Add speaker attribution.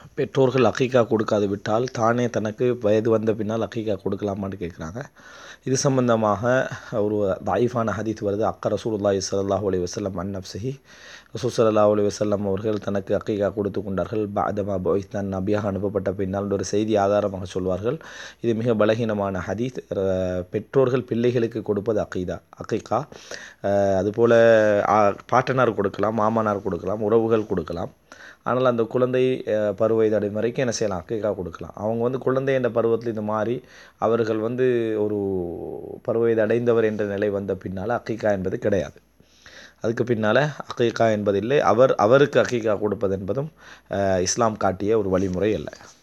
Speaker 1: பெற்றோர்கள் அக்கீக்கா கொடுக்காது விட்டால் தானே தனக்கு வயது வந்த பின்னால் அக்கீக்கா கொடுக்கலாமான்னு கேட்குறாங்க இது சம்பந்தமாக ஒரு தாயிஃபான ஹதீத் வருது அக்கா ரசூலுல்லாஹி ஸல்லல்லாஹு அலைஹி வஸல்லம் அன் நப்ஸிஹி ரசூல் ஸல்லல்லாஹு அலைஹி வஸல்லம் அவர்கள் தனக்கு அக்கீகா கொடுத்து கொண்டார்கள் பாதமா பாய்தான் நபியாக அனுப்பப்பட்ட பின்னால் ஒரு செய்தி ஆதாரமாக சொல்வார்கள் இது மிக பலகீனமான ஹதீத் ர- பெற்றோர்கள் பிள்ளைகளுக்கு கொடுப்பது அக்கீதா அக்கீகா அஹ் அதுபோல் ஆ- பாட்டனார் கொடுக்கலாம் மாமனார் கொடுக்கலாம் உறவுகள் கொடுக்கலாம் ஆனால் அந்த குழந்தை அஹ், பருவ வயது அடையும் வரைக்கும் என்ன செய்யலாம் அக்கீகா கொடுக்கலாம் அவங்க வந்து குழந்தை என்ற பருவத்தில் இது மாறி அவர்கள் வந்து ஒரு பருவ வயது அடைந்தவர் என்ற நிலை வந்த பின்னால் அக்கீகா என்பது கிடையாது அதுக்கு பின்னால் அக்கீகா என்பதில்லை அவர் அவருக்கு அக்கீகா கொடுப்பது என்பதும் அஹ், இஸ்லாம் காட்டிய ஒரு வழிமுறை அல்ல